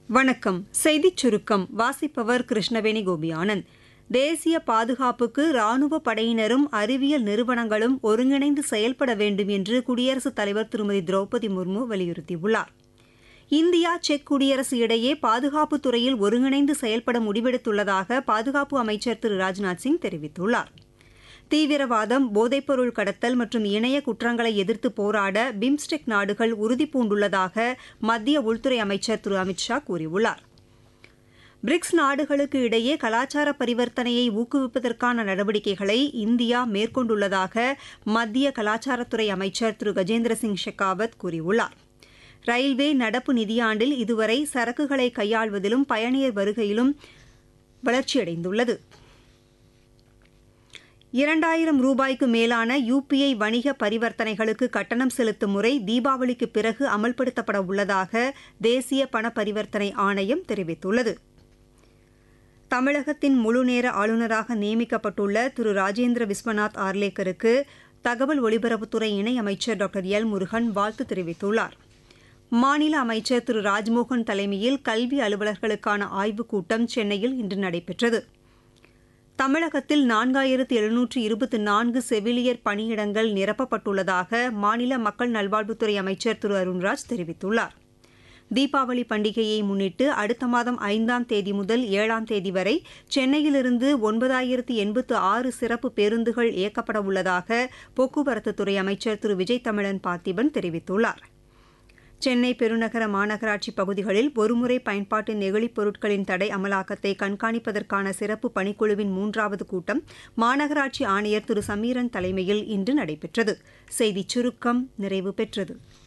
வணக்கம் செய்திச் சுருக்கம் வாசிப்பவர் கிருஷ்ணவேணி கோபியானந்த் தேசிய பாதுகாப்புக்கு ராணுவ படையினரும் அறிவியல் நிறுவனங்களும் ஒருங்கிணைந்து செயல்பட வேண்டும் என்று குடியரசுத் தலைவர் திருமதி திரௌபதி முர்மு வலியுறுத்தியுள்ளார் இந்தியா செக் குடியரசு இடையே பாதுகாப்புத் துறையில் ஒருங்கிணைந்து செயல்பட முடிவெடுத்துள்ளதாக பாதுகாப்பு அமைச்சர் திரு ராஜ்நாத் சிங் தெரிவித்துள்ளார் தீவிரவாதம் போதைப்பொருள் கடத்தல் மற்றும் இணைய குற்றங்களை எதிர்த்து போராட பிம்ஸ்டெக் நாடுகள் உறுதிபூண்டுள்ளதாக மத்திய உள்துறை அமைச்சர் திரு அமித் ஷா கூறியுள்ளார் பிரிக்ஸ் நாடுகளுக்கு இடையே கலாச்சார பரிவர்த்தனையை ஊக்குவிப்பதற்கான நடவடிக்கைகளை இந்தியா மேற்கொண்டுள்ளதாக மத்திய கலாச்சாரத்துறை அமைச்சர் திரு கஜேந்திர சிங் ஷெகாவத் கூறியுள்ளார் ரயில்வே நடப்பு நிதியாண்டில் இதுவரை சரக்குகளை கையாள்வதிலும் பயணியர் வருகையிலும் வளர்ச்சியடைந்துள்ளது இரண்டாயிரம் ரூபாய்க்கு மேலான யுபிஐ வணிக பரிவர்த்தனைகளுக்கு கட்டணம் செலுத்தும் முறை தீபாவளிக்கு பிறகு அமல்படுத்தப்பட உள்ளதாக தேசிய பண பரிவர்த்தனை ஆணையம் தெரிவித்துள்ளது தமிழகத்தின் முழுநேர ஆளுநராக நியமிக்கப்பட்டுள்ள திரு ராஜேந்திர விஸ்வநாத் ஆர்லேக்கருக்கு தகவல் ஒலிபரப்புத்துறை இணையமைச்சர் டாக்டர் எல் முருகன் வாழ்த்து தெரிவித்துள்ளார் மாநில அமைச்சர் திரு ராஜ்மோகன் தலைமையில் கல்வி அலுவலர்களுக்கான ஆய்வுக் கூட்டம் சென்னையில் இன்று நடைபெற்றது தமிழகத்தில் நான்காயிரத்து எழுநூற்று இருபத்தி நான்கு செவிலியர் பணியிடங்கள் நிரப்பப்பட்டுள்ளதாக மாநில மக்கள் நல்வாழ்வுத்துறை அமைச்சர் திரு அருண்ராஜ் தெரிவித்துள்ளார் தீபாவளி பண்டிகையை முன்னிட்டு அடுத்த மாதம் ஐந்தாம் தேதி முதல் ஏழாம் தேதி வரை சென்னையிலிருந்து ஒன்பதாயிரத்து எண்பத்து ஆறு சிறப்பு பேருந்துகள் இயக்கப்பட உள்ளதாக போக்குவரத்துத்துறை அமைச்சர் திரு விஜய் தமிழன் பார்த்திபன் தெரிவித்துள்ளார் சென்னை பெருநகர மாநகராட்சி பகுதிகளில் ஒருமுறை பயன்பாட்டு நெகிழிப் பொருட்களின் தடை அமலாக்கத்தை கண்காணிப்பதற்கான சிறப்பு பணிக்குழுவின் மூன்றாவது கூட்டம் மாநகராட்சி ஆணையர் திரு சமீரன் தலைமையில் இன்று நடைபெற்றது செய்திச் சுருக்கம் நிறைவு பெற்றது